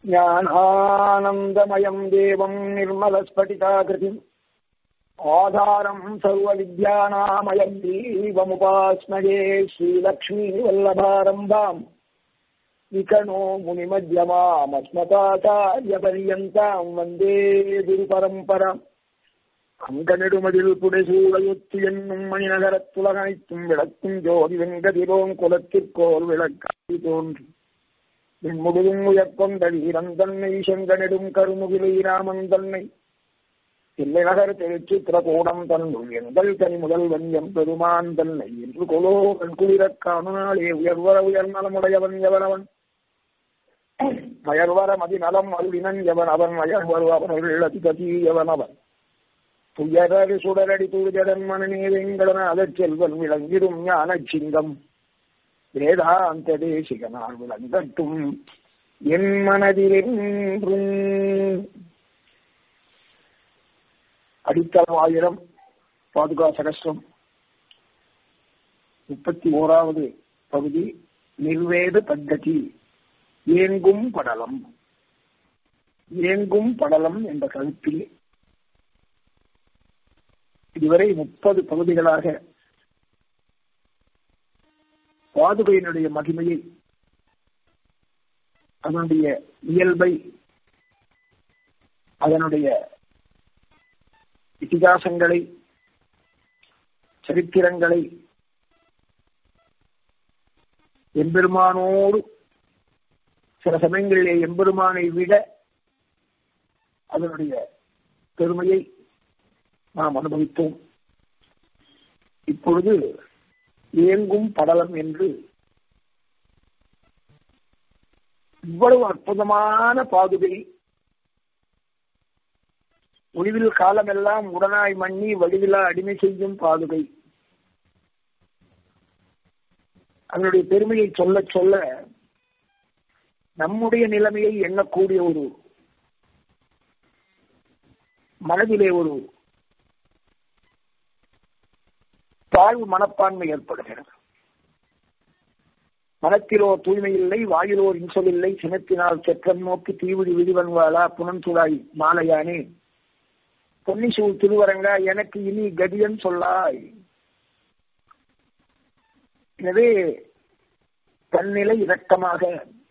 ज्ञानानन्दमयम् देवम् निर्मलस्फटिकाकृतिम् आधारम् सर्वविद्यानामयम् देवमुपास्मये श्रीलक्ष्मीवल्लभारम्भाम् विकणो मुनिमध्यमामस्मताचार्यपर्यन्ताम् वन्दे गुरुपरम्पराम् அங்கநெடுமதில் புடைசூழையொத்து என்னும் மணிநகரத்துலகனைத்தும் விளக்கும் ஜோதி வெங்கதிரோம் குலத்திற்கோர் விளக்காய் தோன்றி விண்முழுதும் உயர்கொண்ட வீரன் தன்னை செங்கனெடும் கருமுகிலை ராமன் தன்னை தில்லைநகர் திருச்சித்திரகூடம் தன்னுள் எங்கள் தனி முதல்வன் எம் பெருமான் தன்னை என்று கொலோ கண்குளிரக் காணுனாலே உயர்வர உயர்நலமுடையவன் எவனவன் மயர்வர மதிநலம் அருளினன் எவன் அவன் மயர்வரு அவர்கள் அதிகதி எவன் அவன் துயரடி சுடரடி தூஜடன் மனநே வெங்கடன அதற்செல்வன் விளங்கிடும் ஞான சிங்கம் வேதாந்த தேசிகனால் விளங்கட்டும் என் மனதிலென்றும் அடித்தளம் ஆயிரம் பாதுகா சகஸ்ரம் முப்பத்தி ஓராவது பகுதி நிர்வேத பத்ததி ஏங்கும் படலம் ஏங்கும் படலம் என்ற கருத்தில் இதுவரை முப்பது பகுதிகளாக பாதுகையினுடைய மகிமையை அதனுடைய இயல்பை அதனுடைய இதிகாசங்களை சரித்திரங்களை எம்பெருமானோடு சில சமயங்களிலே எம்பெருமானை விட அதனுடைய பெருமையை நாம் அனுபவித்தோம் இப்பொழுது இயங்கும் படலம் என்று இவ்வளவு அற்புதமான பாதுகை ஒளிவில் காலமெல்லாம் உடனாய் மண்ணி வடிவிலா அடிமை செய்யும் பாதுகை அதனுடைய பெருமையை சொல்ல சொல்ல நம்முடைய நிலைமையை எண்ணக்கூடிய ஒரு மனதிலே ஒரு தாழ்வு மனப்பான்மை ஏற்படுகிறது மனத்திலோ தூய்மை இல்லை வாயிலோர் இன்சொலில்லை சினத்தினால் செற்றம் நோக்கி தீவிடி விதிவன் வாழா புனந்துழாய் மாலையானே பொன்னிசூழ் திருவரங்கா எனக்கு இனி கதியன் சொல்லாய் எனவே தன்னிலை இரக்கமாக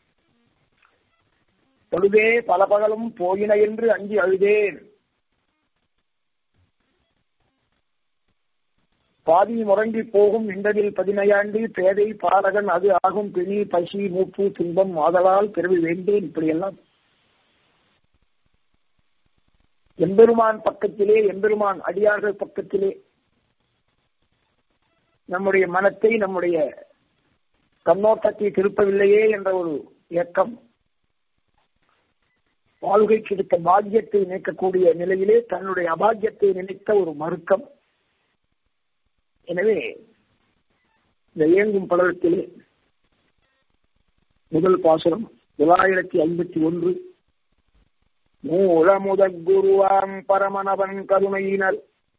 தொழுதே பல பகலும் போயின என்று அஞ்சி அழுதேன் பாதி முறங்கி போகும் இண்டதில் பதினையாண்டு பேதை பாலகன் அது ஆகும் பிணி பசி மூப்பு துன்பம் ஆதலால் பிறவி வேண்டேன் இப்படியெல்லாம் எம்பெருமான் பக்கத்திலே எம்பெருமான் அடியார்கள் பக்கத்திலே நம்முடைய மனத்தை நம்முடைய கண்ணோட்டத்தை திருப்பவில்லையே என்ற ஒரு இயக்கம் வாழ்கைக்கு இருக்க பாக்கியத்தை நினைக்கக்கூடிய நிலையிலே தன்னுடைய அபாக்கியத்தை நினைத்த ஒரு மறுக்கம் எனவே இந்த இயங்கும் படலத்திலே முதல் பாசுரம் தொள்ளாயிரத்தி ஐம்பத்தி ஒன்று மூலமுத குருவாம் பரமனவன் கருணையினர்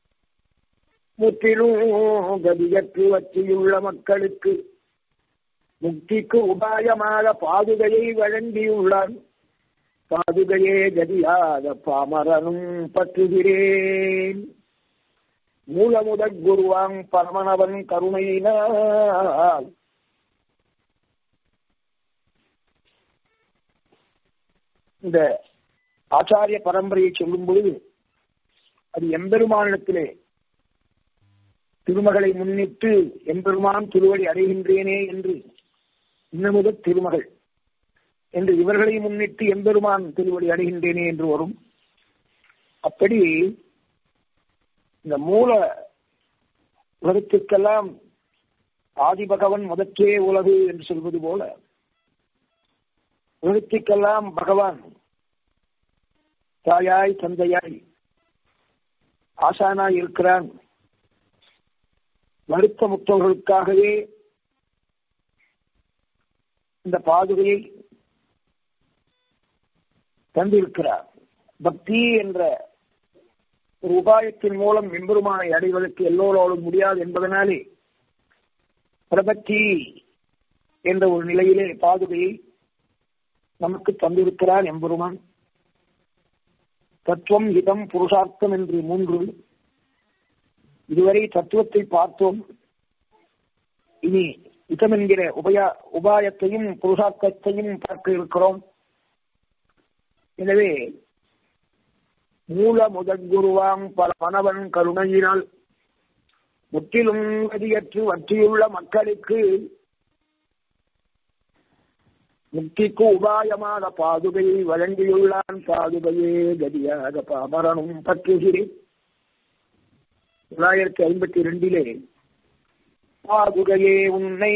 முற்றிலும் கதியற்று வச்சியுள்ள மக்களுக்கு முக்திக்கு உபாயமாக பாதுகையை வழங்கியுள்ளான் பாதுகையே கதியாத பாமரனும் பற்றுகிறேன் மூலமுத குருவாங் பரமனவன் கருணையினால் இந்த ஆச்சாரிய பரம்பரையை சொல்லும் பொழுது அது எம்பெருமானிடத்திலே திருமகளை முன்னிட்டு எம்பெருமான் திருவடி அடைகின்றேனே என்று இன்னமுத திருமகள் என்று இவர்களை முன்னிட்டு எம்பெருமான் திருவடி அடைகின்றேனே என்று வரும் அப்படி இந்த மூல உலகத்திற்கெல்லாம் ஆதிபகவன் முதற்றே உலகு என்று சொல்வது போல உலகத்திற்கெல்லாம் பகவான் தாயாய் தந்தையாய் ஆசானாய் இருக்கிறான் வருத்த முத்தவர்களுக்காகவே இந்த பாதுகையை தந்திருக்கிறார் பக்தி என்ற ஒரு உபாயத்தின் மூலம் எம்பெருமானை அடைவதற்கு எல்லோரோடும் முடியாது என்பதனாலே பிரபத்தி என்ற ஒரு நிலையிலே பாதுகையை நமக்கு தந்திருக்கிறார் எம்பெருமான் தத்துவம் இதம் புருஷார்த்தம் என்று மூன்று இதுவரை தத்துவத்தை பார்த்தோம் இனி இதம் என்கிற உபயா உபாயத்தையும் புருஷார்த்தத்தையும் பார்க்க இருக்கிறோம் எனவே மூல முதற் குருவாம் பல மனவன் கருணையினால் முற்றிலும் கதியற்று வற்றியுள்ள மக்களுக்கு முக்திக்கு உபாயமான பாதுகையை வழங்கியுள்ளான் பாதுகையே கதியாக பாமரனும் பற்றுகிறேன் தொள்ளாயிரத்தி ஐம்பத்தி இரண்டிலே பாதுகையே உன்னை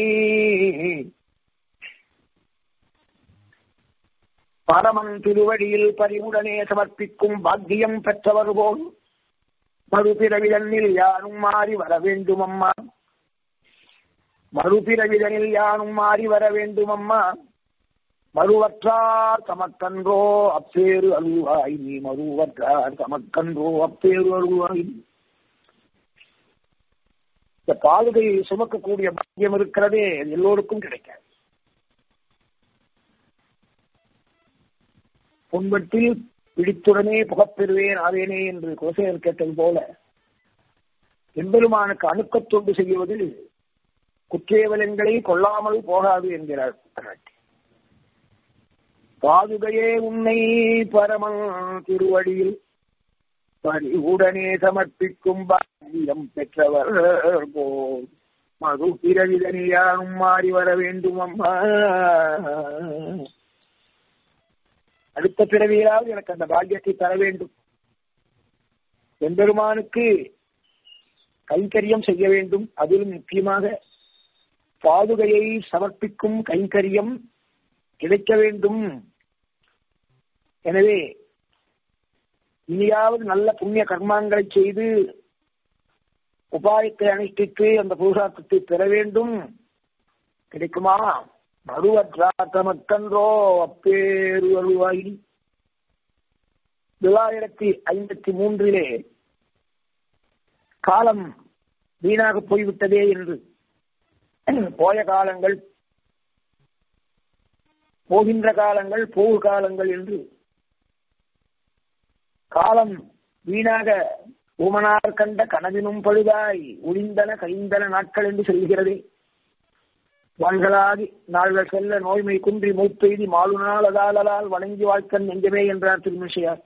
பரமன் திருவடியில் பறிவுடனே சமர்ப்பிக்கும் பாக்கியம் பெற்றவர் போல் மறுபிறவிதனில் யாரும் மாறி வர வேண்டும் அம்மா மறுபிறவிதனில் யாரும் மாறி வர வேண்டும் அம்மா மறுவற்றார் தமக்கன்றோ அப்பேறு அருவாய் நீ மறுவற்றார் தமக்கன்றோ அப்பேறு அருவாய் இந்த பாதுகையை சுமக்கக்கூடிய பாக்கியம் இருக்கிறதே அது எல்லோருக்கும் கிடைக்காது பொன்பட்டில் பிடித்துடனே புகப்பெறுவேன் ஆவேனே என்று கோசையர் கேட்டது போல எம்பெருமானுக்கு அணுக்கத் தொண்டு செய்வது குற்றேவலங்களை கொள்ளாமல் போகாது என்கிறார் பாதுகையே உன்னை பரமன் திருவடியில் பரிவுடனே சமர்ப்பிக்கும் பாக்கியம் பெற்றவர் போல் மது பிறவிதனியானும் மாறி வர வேண்டும் அம்மா அடுத்த பிறவியால் எனக்கு அந்த பாக்கியத்தை தர வேண்டும் எம்பெருமானுக்கு கைங்கரியம் செய்ய வேண்டும் அதிலும் முக்கியமாக பாதுகையை சமர்ப்பிக்கும் கைங்கரியம் கிடைக்க வேண்டும் எனவே இனியாவது நல்ல புண்ணிய கர்மாங்களை செய்து உபாயத்தை அனுஷ்டித்து அந்த புருஷார்த்தத்தை பெற வேண்டும் கிடைக்குமா மறுவற்றா தமக்கன்றோ அப்பேறு அருவாய் தொள்ளாயிரத்தி ஐம்பத்தி மூன்றிலே காலம் வீணாக போய்விட்டதே என்று போய காலங்கள் போகின்ற காலங்கள் போகு காலங்கள் என்று காலம் வீணாக ஊமனார் கண்ட கனவினும் பழுதாய் ஒளிந்தன கழிந்தன நாட்கள் என்று சொல்கிறதே வாள்களாகி நாள்கள் செல்ல நோய்மை குன்றி மூப்பெய்தி மாலுநாள் அதாலலால் வணங்கி வாழ்க்கன் நெஞ்சமே என்றார் திருமிஷையார்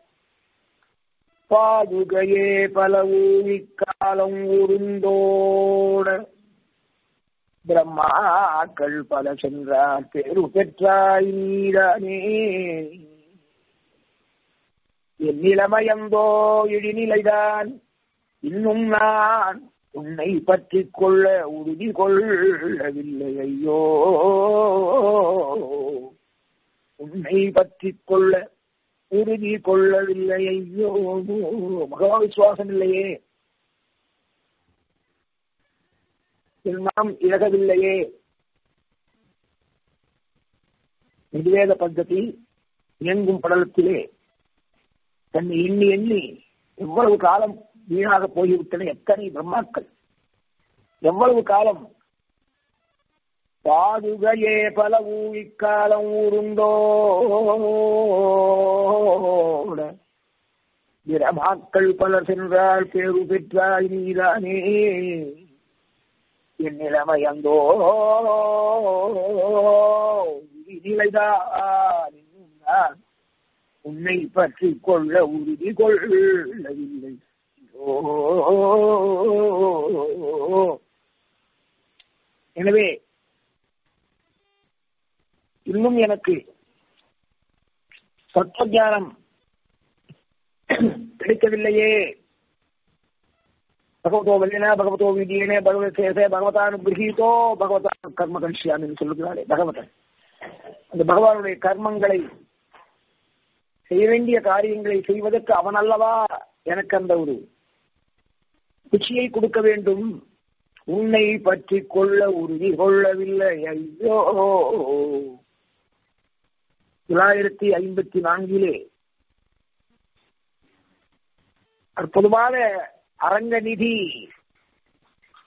பாதுகையே பல ஊழிக்காலம் உருந்தோட பிரம்மாக்கள் பல சென்றார் பேரு பெற்றாய் நீதானே என் நிலைமையந்தோ இடிநிலைதான் இன்னும் நான் உன்னை பற்றி கொள்ள உறுதி கொள்ளவில்லை ஐயோ உன்னை பற்றி கொள்ள உறுதி கொள்ளவில்லை ஐயோ மகா விசுவாசம் இல்லையே நாம் இழகவில்லையே நிர்வேத பద్ధதி இயங்கும் படலத்திலே தன்னை எண்ணி எண்ணி எவ்வளவு காலம் வீணாக போய்விட்டன எத்தனை பிரம்மாக்கள் எவ்வளவு காலம் பாதுகையே பல ஊழிக்காலம் ஊருந்தோ பிரமாக்கள் பலர் சென்றால் பேரு பெற்றாய் நீதானே என் நிலைமையந்தோ நிலைதான் நான் உன்னை பற்றி கொள்ள உறுதி கொள்ளவில்லை எனவே இன்னும் எனக்கு சத்வஜானம் கிடைக்கவில்லையே பகவதோ வல்லினா பகவதோ விதியனே பகவதேசே பகவதானுகிரகீதோ பகவதா கர்ம கணிஷ்யாமின்னு சொல்லுகிறாரே பகவதன் அந்த பகவானுடைய கர்மங்களை செய்ய வேண்டிய காரியங்களை செய்வதற்கு அவன் அல்லவா எனக்கு அந்த ஒரு குச்சியை கொடுக்க வேண்டும் உன்னை பற்றி கொள்ள உறுதி கொள்ளவில்லை ஐயோ தொள்ளாயிரத்தி ஐம்பத்தி நான்கிலே அற்புதமான அரங்க நிதி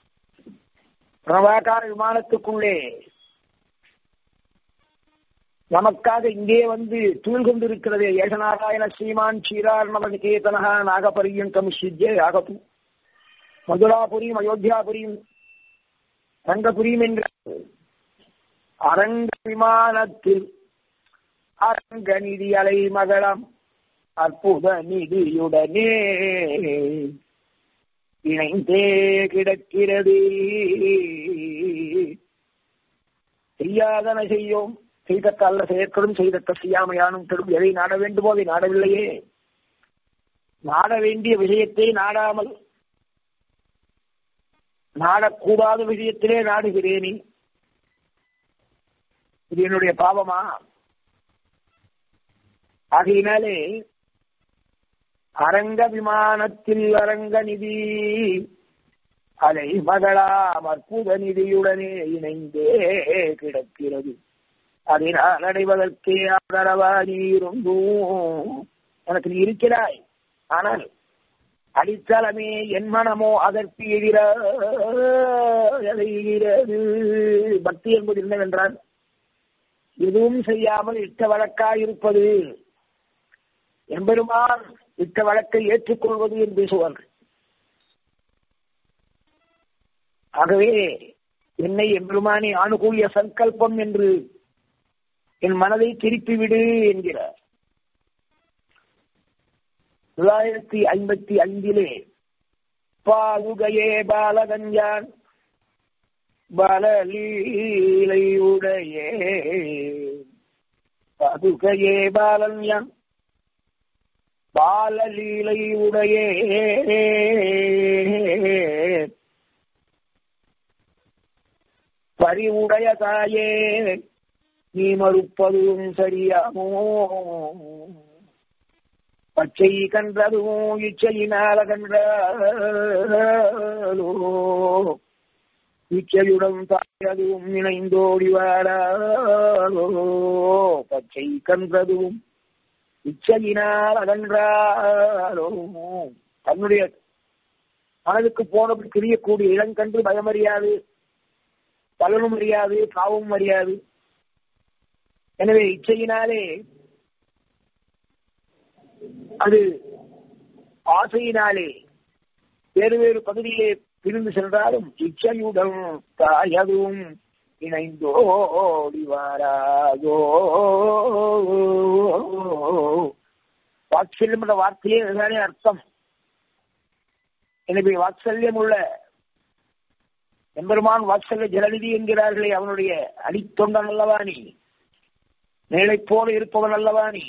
பிரபாகார விமானத்துக்குள்ளே நமக்காக இங்கே வந்து தூள் கொண்டிருக்கிறது ஏகநாராயண ஸ்ரீமான் க்ஷீரார்ணவ நிகேதனா நாகபரியங்கம் சித்தியே ஆகத்து மதுராபுரியும் அயோத்தியாபுரியும் ரங்கபுரியும் என்ற அரங்க விமானத்தில் அரங்க நிதி அலை மகளம் அற்புத நிதியுடனே இணைந்தே கிடக்கிறது செய்யாதன செய்யோம் செய்த கல்ல செயற்கடும் செய்த செய்யாமையானும் கெடும் எதை நாட வேண்டுமோ அதை நாடவில்லையே நாட வேண்டிய விஷயத்தை நாடாமல் நாடக்கூடாத விஷயத்திலே நாடுகிறேனே இது என்னுடைய பாவமா ஆகையினாலே அரங்க விமானத்தில் அரங்க நிதி அலை மகளாம் அற்புத நிதியுடனே இணைந்தே கிடக்கிறது அதனால் அடைவதற்கே ஆதரவா நீ இருந்தும் எனக்கு நீ இருக்கிறாய் ஆனால் அடித்தளமே என் மனமோ அதற்கு எதிராகிறது பக்தி என்பது என்னவென்றால் எதுவும் செய்யாமல் இட்ட வழக்காயிருப்பது எம்பெருமான் இட்ட வழக்கை ஏற்றுக்கொள்வது என்று பேசுவார்கள் ஆகவே என்னை எம்பெருமானி ஆணுகூலிய சங்கல்பம் என்று என் மனதை திருப்பிவிடு என்கிறார் தொள்ளாயிரத்தி ஐம்பத்தி ஐந்திலே பாதுகையே பாலகஞ்சான் பலலீலையுடையே பாதுகையே பாலன்யான் பாலலீலை உடையே பரிவுடைய தாயே நீ மறுப்பதும் சரியாமோ பச்சை கன்றதும் இச்சையினால கன்றாலோ இச்சையுடன் தாயதும் இணைந்தோடி வாடாலோ பச்சை கன்றதும் இச்சையினால் அகன்றாலோ தன்னுடைய மனதுக்கு போனது தெரியக்கூடிய இளங்கன்று பயமறியாது பலனும் அறியாது பாவமும் அறியாது எனவே இச்சையினாலே அது ஆசையினாலே வேறு வேறு பகுதியிலே பிரிந்து சென்றாலும் இச்சையுடன் தாயதும் இணைந்தோடி வாராதோ வாத்சல்யம் என்ற வார்த்தையே இதுதானே அர்த்தம் எனவே வாத்சல்யம் உள்ள எம்பெருமான் வாத்சல்ய ஜலநிதி என்கிறார்களே அவனுடைய அடித்தொண்டன் அல்லவா நீ மேலை போல இருப்பவன் அல்லவா நீ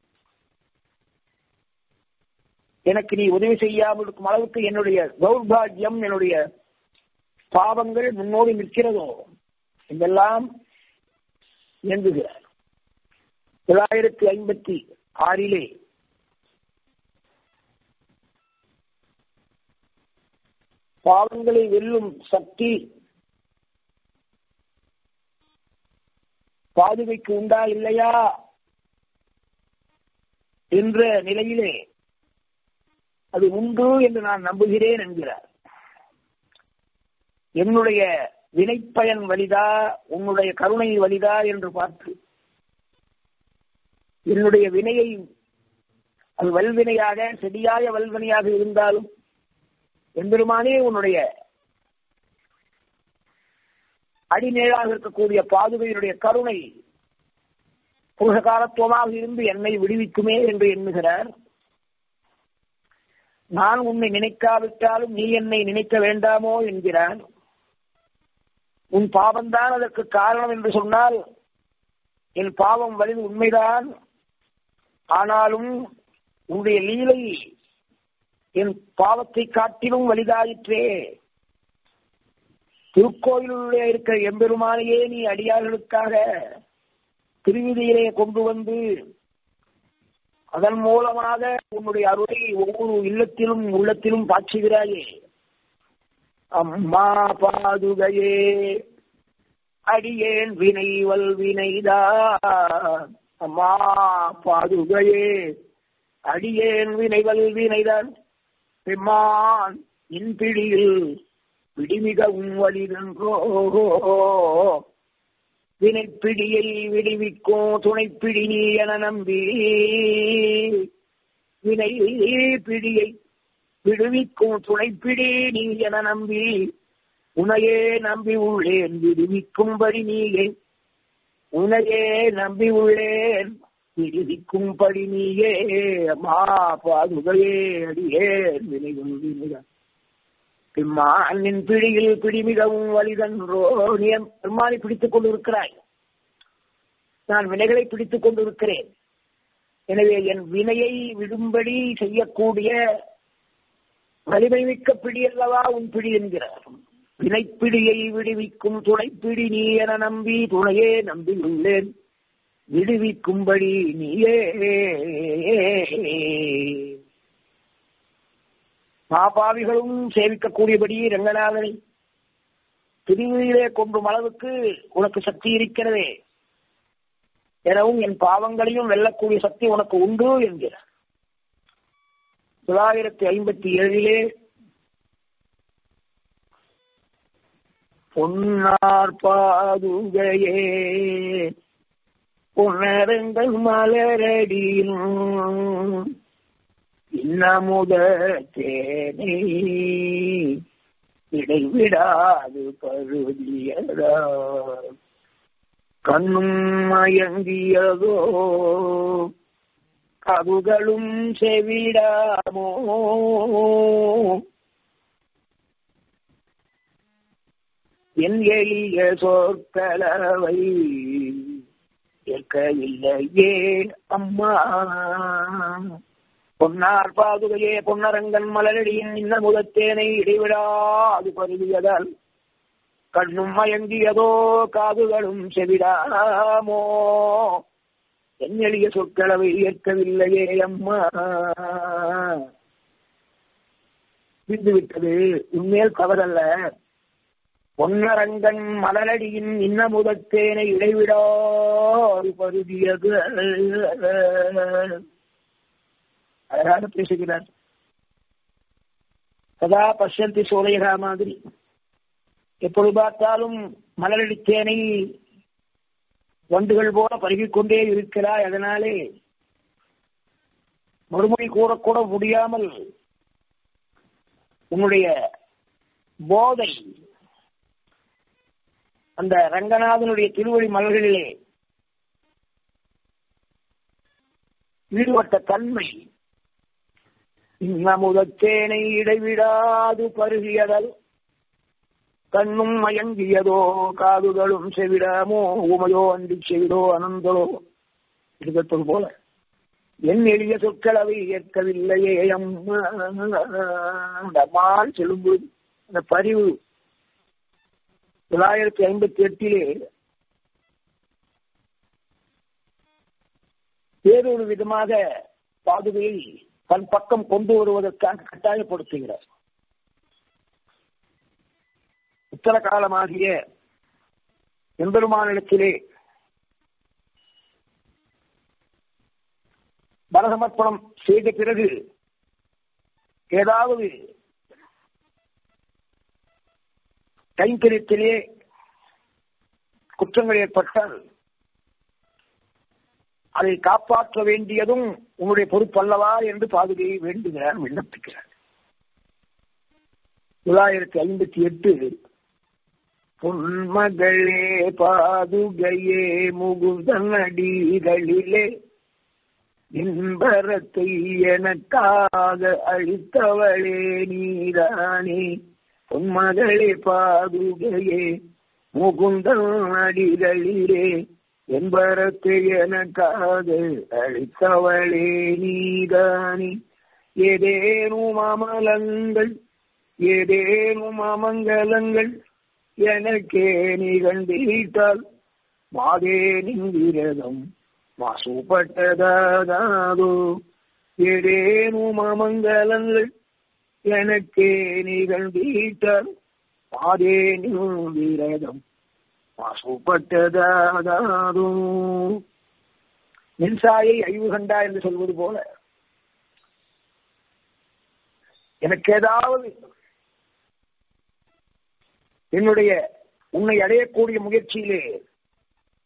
எனக்கு நீ உதவி செய்யாமல் இருக்கும் அளவுக்கு என்னுடைய தௌர்பாகியம் என்னுடைய பாவங்கள் முன்னோடி நிற்கிறதோ இதெல்லாம் இயங்குகிறார் தொள்ளாயிரத்தி ஐம்பத்தி ஆறிலே பாவங்களை வெல்லும் சக்தி பாதுகைக்கு உண்டா இல்லையா என்ற நிலையிலே அது உண்டு என்று நான் நம்புகிறேன் என்கிறார் என்னுடைய வினைப்பயன் வலிதா உன்னுடைய கருணை வலிதா என்று பார்த்து என்னுடைய வினையை அது வல்வினையாக செடியாய வல்வினையாக இருந்தாலும் எம்பெருமானே உன்னுடைய அடிநேராக இருக்கக்கூடிய பாதுகையினுடைய கருணை புருஷகாரத்துவமாக இருந்து என்னை விடுவிக்குமே என்று எண்ணுகிறார் நான் உன்னை நினைக்காவிட்டாலும் நீ என்னை நினைக்க வேண்டாமோ என்கிறான் உன் பாவம்தான் அதற்கு காரணம் என்று சொன்னால் என் பாவம் வலிது உண்மைதான் ஆனாலும் உன்னுடைய லீலை என் பாவத்தை காட்டிலும் வலிதாயிற்றே திருக்கோயிலுள்ளே இருக்கிற எம்பெருமானையே நீ அடியார்களுக்காக திருவிதியிலே கொண்டு வந்து அதன் மூலமாக உன்னுடைய அருளை ஒவ்வொரு இல்லத்திலும் உள்ளத்திலும் பாய்ச்சுகிறாயே அம்மா பாதுகையே அடியேன் வினை வல் வினைதா அம்மா பாதுகையே அடியேன் வினைவல் வினைதான் பெம்மான் இன் பிடியில் பிடிமிகவும் வலிதன்றோ வினைப்பிடியை விடுவிக்கும் துணைப்பிடி நீ என நம்பி வினை பிடியை விடுவிக்கும் துணைப்பிடி நீ என நம்பி உனையே நம்பி உள்ளேன் விடுவிக்கும்படி நீயே உனையே நம்பி உள்ளேன் விடுவிக்கும்படி நீயே அம்மா பாதுகையே அடியேன் வினைகள் வினைகள் பெம்மானின் பிடியில் பிடி மிகவும் வலிதன்றோ நீ பெருமானை பிடித்துக் கொண்டிருக்கிறாய் நான் வினைகளை பிடித்துக் கொண்டிருக்கிறேன் எனவே என் வினையை விடும்படி செய்யக்கூடிய வலிமை மிக்க பிடி அல்லவா உன் பிடி என்கிறார் வினைப்பிடியை விடுவிக்கும் துணைப்பிடி நீ என நம்பி துணையே நம்பி உள்ளேன் விடுவிக்கும்படி நீயே மாபாவிகளும் சேவிக்கக்கூடியபடி ரங்கநாதனை திருவிழிலே கொன்றும் அளவுக்கு உனக்கு சக்தி இருக்கிறதே எனவும் என் பாவங்களையும் வெல்லக்கூடிய சக்தி உனக்கு உண்டு என்கிறார் தொள்ளாயிரத்தி ஐம்பத்தி ஏழிலே பொன்னார் பாதுகையே பொன்னரங்கள் மலரடியும் இன்னமுத தேனை இடைவிடாது பருதியதா கண்ணும் மயங்கியதோ கவுகளும் செவிடாமோ என் எளிய சொற்களவை ஏற்கவில்லையே அம்மா பொன்னார் பாதுகையே பொன்னரங்கன் மலரடியின் இன்ன முதத்தேனை இடைவிடாது பருவியதால் கண்ணும் மயங்கியதோ காதுகளும் செவிடாமோ என் எளிய சொற்களவை ஏற்கவில்லையே அம்மா விந்து விட்டது உண்மையில் தவறல்ல பொன்னரங்கன் மலரடியின் இன்ன முதத்தேனை இடைவிடாது பருதியது அழகாக பேசுகிறார் சதா பசந்தி சோலையகா மாதிரி எப்பொழுது பார்த்தாலும் மலரடித்தேனை வண்டுகள் போல பருகிக் கொண்டே இருக்கிறாய் அதனாலே மறுமொழி கூறக்கூட முடியாமல் உன்னுடைய போதை அந்த ரங்கநாதனுடைய திருவடி மலர்களிலே ஈடுபட்ட தன்மை இன்னமுதத்தேனை இடைவிடாது பருகியதல் கண்ணும் மயங்கியதோ காதுகளும் செவிடாமோ உமையோ அன்றி செவிடோ அனந்தலோ இருப்பது போல என் எளிய சொற்களவை ஏற்கவில்லையே அம்மாள் செல்லும்போது அந்த பரிவு தொள்ளாயிரத்தி ஐம்பத்தி எட்டிலே வேறொரு விதமாக பாதுகையை தன் பக்கம் கொண்டு வருவதற்காக கட்டாயப்படுத்துகிறார் உத்தர காலமாகிய எம்பெருமானிடத்திலே பரசமர்ப்பணம் செய்த பிறகு ஏதாவது கைங்கரியத்திலே குற்றங்கள் ஏற்பட்டால் அதை காப்பாற்ற வேண்டியதும் உன்னுடைய பொறுப்பல்லவா என்று பாதுகையை வேண்டுகிறார் விண்ணப்பிக்கிறார் தொள்ளாயிரத்தி ஐம்பத்தி எட்டு பொன்மகளே பாதுகையே முகுந்தன் அடிகளிலே இன்பரத்தை எனக்காக அளித்தவளே நீதானே பொன்மகளே பாதுகையே முகுந்தன் அடிகளிலே என்பரத்தை எனக்காக அளித்தவளே நீதானே ஏதேனும் அமலங்கள் ஏதேனும் அமங்கலங்கள் எனக்கே நிகழ்ந்தீட்டால் மாதே நின்றிரதம் மாசுபட்டதாதோ ஏதேனும் அமங்கலங்கள் எனக்கே நிகழ்ந்தீட்டால் மாதே நின்றிரதம் மாசுபட்டதாதோ மின்சாயை அழிவு கண்டா என்று சொல்வது போல எனக்கு ஏதாவது என்னுடைய உன்னை அடையக்கூடிய முயற்சியிலே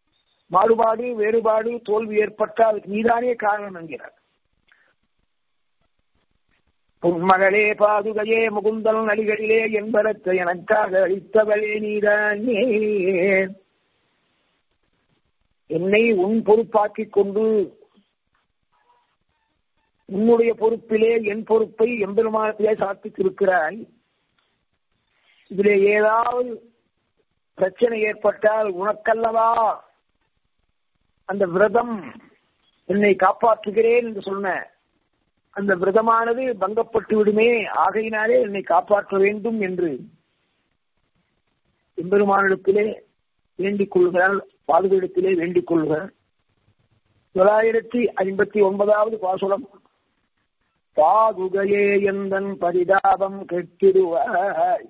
மாறுபாடு வேறுபாடு தோல்வி ஏற்பட்டால் அதுக்கு நீதானே காரணம் என்கிறார் பொன்மகளே பாதுகையே முகுந்தல் நடிகளிலே என்பரத்தை எனக்காக அளித்தவளே நீதானே என்னை உன் பொறுப்பாக்கிக் கொண்டு உன்னுடைய பொறுப்பிலே என் பொறுப்பை எம்பெருமானத்திலே சாத்தித்திருக்கிறாய் இதிலே ஏதாவது பிரச்சனை ஏற்பட்டால் உனக்கல்லவா அந்த விரதம் என்னை காப்பாற்றுகிறேன் என்று சொன்ன அந்த விரதமானது பங்கப்பட்டு விடுமே ஆகையினாலே என்னை காப்பாற்ற வேண்டும் என்று எம்பெருமானிடத்திலே வேண்டிக் கொள்கிறார் பாதுகாப்பிடத்திலே வேண்டிக் கொள்கிறார் தொள்ளாயிரத்தி ஐம்பத்தி ஒன்பதாவது பாசுரம் பாதுகையே எந்தன் பரிதாபம் கெட்டிடுவாய்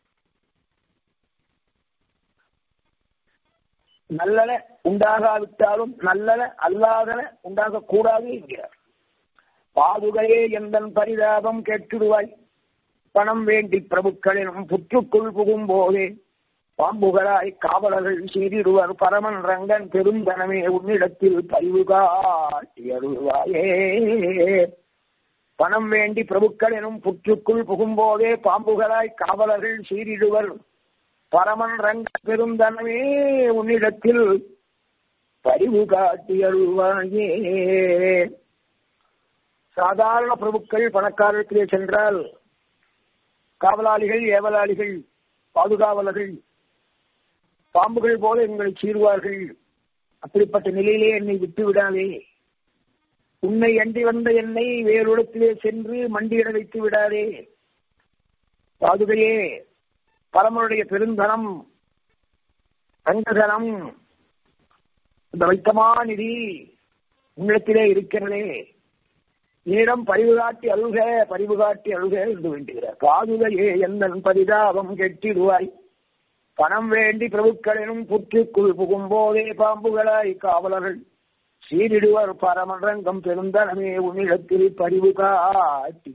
நல்லன உண்டாகாவிட்டாலும் நல்லன அல்லாதன உண்டாக கூடாது என்கிறார் பாதுகையே எந்தன் பரிதாபம் கேட்டிடுவாய் பணம் வேண்டி பிரபுக்களினும் புற்றுக்குள் புகும் போதே பாம்புகளாய் காவலர்கள் சீரிடுவர் பரமன் ரங்கன் பெருந்தனமே உன்னிடத்தில் பரிவு காட்டியருள்வாயே பணம் வேண்டி பிரபுக்கள் எனும் புற்றுக்குள் புகும்போதே பாம்புகளாய் காவலர்கள் சீரிடுவர் பரமன் ரங்க பெருந்தனமே உன்னிடத்தில் பரிவு காட்டியருள்வாயே சாதாரண பிரபுக்கள் பணக்காரத்திலே சென்றால் காவலாளிகள் ஏவலாளிகள் பாதுகாவலர்கள் பாம்புகள் போல எங்களை சீருவார்கள் அப்படிப்பட்ட நிலையிலே என்னை விட்டு விடாதே உன்னை அண்டி வந்த என்னை வேறொடத்திலே சென்று மண்டியிட வைத்து விடாதே பாதுகையே பரமனுடைய பெருந்தனம் அங்கதனம் இந்த வைத்தமா நிதி உன்னிடத்திலே இருக்கிறதே நீடம் பரிவு காட்டி அழுக பரிவு காட்டி அழுக என்று வேண்டுகிறார் பாதுகையே எந்தன் பரிதாபம் கெட்டிடுவாய் பணம் வேண்டி பிரபுக்களினும் புற்றுக்குள் புகும் போதே பாம்புகளாய் காவலர்கள் சீரிடுவர் பரமரங்கம் பெருந்தனமே உன்னிடத்தில் பரிவு காட்டி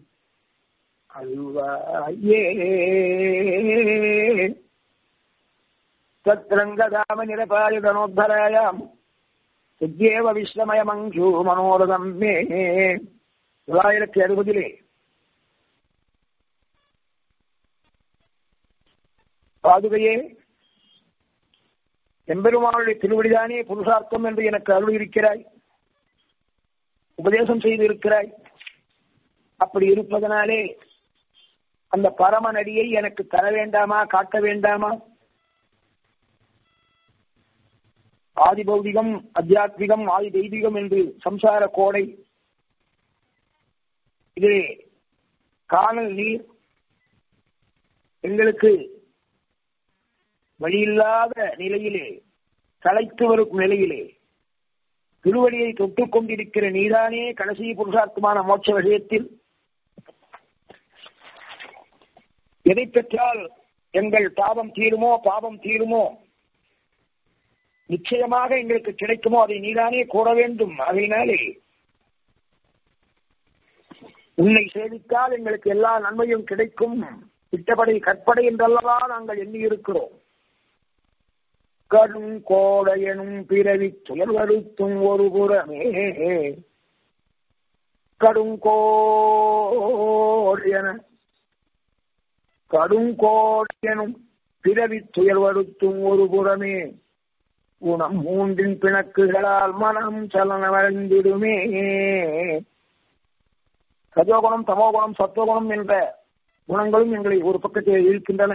அழுவாயே தத்ரங்கதாம நிரபாயுதனோத்தராயாம் சுஜேவ விஸ்வமயமஞ்சு மனோரதம் மே தொள்ளாயிரத்தி அறுபதிலே பாதுகையே எம்பெருமானுடைய திருவடிதானே புருஷார்த்தம் என்று எனக்கு அருள் இருக்கிறாய் உபதேசம் செய்திருக்கிறாய் அப்படி இருப்பதனாலே அந்த பரம நடியை எனக்கு தர வேண்டாமா காட்ட வேண்டாமா ஆதி பௌதிகம் அத்தியாத்மிகம் ஆதி தெய்வீகம் என்று சம்சார கோடை இது காணல் நீர் எங்களுக்கு வழியில்லாத நிலையிலே தலைத்து வரும் நிலையிலே திருவடியை தொட்டுக் கொண்டிருக்கிற நீதானே கடைசி புருஷார்த்தமான மோட்ச விஷயத்தில் எதை பெற்றால் எங்கள் பாவம் தீருமோ பாவம் தீருமோ நிச்சயமாக எங்களுக்கு கிடைக்குமோ அதை நீதானே கூற வேண்டும் அதனாலே உன்னை சேவித்தால் எங்களுக்கு எல்லா நன்மையும் கிடைக்கும் திட்டப்படை கற்படை என்றல்லவா நாங்கள் எண்ணி இருக்கிறோம் கடும் கோடையனும் பிறவி துயர் வருத்தும் ஒரு புறமே கடும் கோடையன கடும் கோடையனும் பிறவி துயர் வருத்தும் ஒரு புறமே குணம் மூன்றின் பிணக்குகளால் மனம் சலனமடைந்திடுமே சஜோகுணம் தமோகுணம் சத்துவகுணம் என்ற குணங்களும் எங்களை ஒரு பக்கத்தில் இருக்கின்றன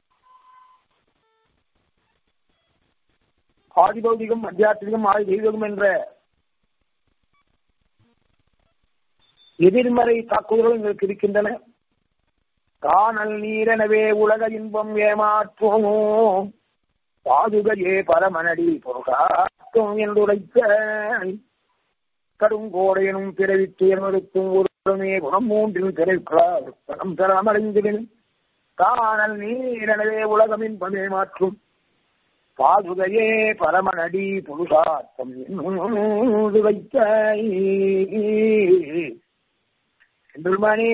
ஆதிபௌதிகம் அத்தியாத்மிகம் ஆதி தெய்வகம் என்ற எதிர்மறை தாக்குதல்கள் எங்களுக்கு இருக்கின்றன காணல் நீரெனவே உலக இன்பம் ஏமாற்றுமோ பாதுகையே பரமனடி பொருளாக்கும் என்றுரைத்த கடுங்கோடையனும் பிறவி துயர்மறுக்கும் ஒருமே குணம் மூன்றில் பிறவிக்கிறார் பணம் தராமடைந்திடும் காணல் நீரெனவே உலகம் இன்பமே மாற்றும் பாதுகையே பரமனடி புருஷார்த்தம் என்று வைத்த எம்பெருமானே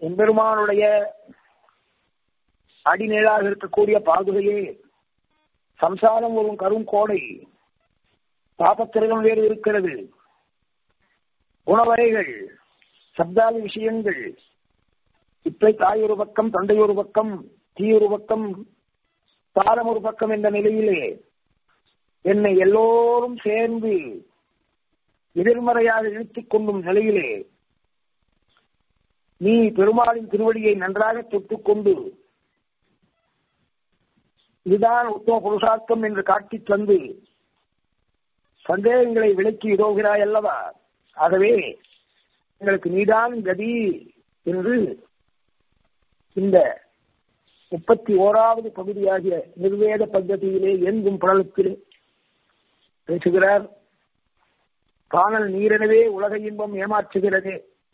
எம்பெருமானுடைய அடிநேராக இருக்கக்கூடிய பாதுகையே சம்சாரம் ஒரு கருங்கோடை பாபத்திரகம் வேறு இருக்கிறது குணவரைகள் சப்தாதி விஷயங்கள் இப்பை தாய் ஒரு பக்கம் தந்தை ஒரு பக்கம் தீ ஒரு பக்கம் தாரம் ஒரு பக்கம் என்ற நிலையிலே என்னை எல்லோரும் சேர்ந்து எதிர்மறையாக இழுத்துக் கொள்ளும் நிலையிலே நீ பெருமாளின் திருவடியை நன்றாக தொட்டுக்கொண்டு இதுதான் உத்தம புருஷார்த்தம் என்று காட்டித் தந்து சந்தேகங்களை விலக்கி உதவுகிறாய் அல்லவா ஆகவே எங்களுக்கு நீதான் கதி என்று இந்த முப்பத்தி ஓராவது பகுதியாகிய நிர்வேத பద్ధதியிலே எங்கும் புலத்திலே பேசுகிறார் காணல் நீரெனவே உலக இன்பம் ஏமாற்றுகிறது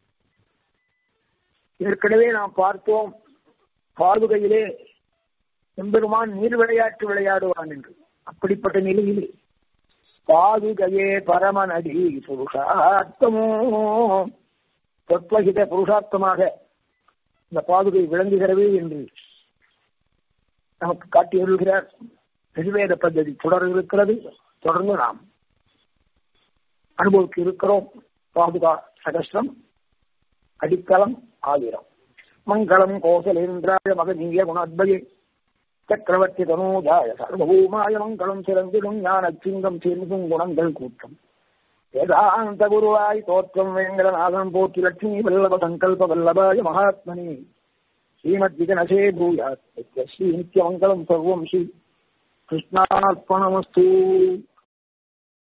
ஏற்கனவே நாம் பார்த்தோம் பாதுகையிலே எம்பெருமான் நீர் விளையாட்டு விளையாடுவான் என்று அப்படிப்பட்ட நிலையிலே பாதுகையே பரமநடி புருஷார்த்தமோ தத்துவகித புருஷார்த்தமாக இந்த பாதுகை விளங்குகிறது என்று நமக்கு காட்டி வருகிறார் நிர்வேத பദ്ധதி தொடர் இருக்கிறது தொடர்ந்து நாம் அனுபவித்து இருக்கிறோம் பாதுகா சகஸ்ரம் அடித்தளம் ஆயிரம் மங்களம் கோசலேந்திராய மகனீய குணாத்பயே சக்கரவர்த்தி தனூஜாய சர்வபூமாய மங்களம் சிறந்திடும் ஞான சிங்கம் சேர்ந்தும் குணங்கள் கூட்டம் வேதாந்த குருவாய் தோற்றம் வேங்கடநாதன் போற்றி லட்சுமி வல்லப சங்கல்ப வல்லபாய மகாத்மனி ஸ்ரீமத் விகனசே பூயாத் ஸ்ரீ நித்யமங்கலம் சர்வம் ஸ்ரீ கிருஷ்ணார்ப்பணமஸ்து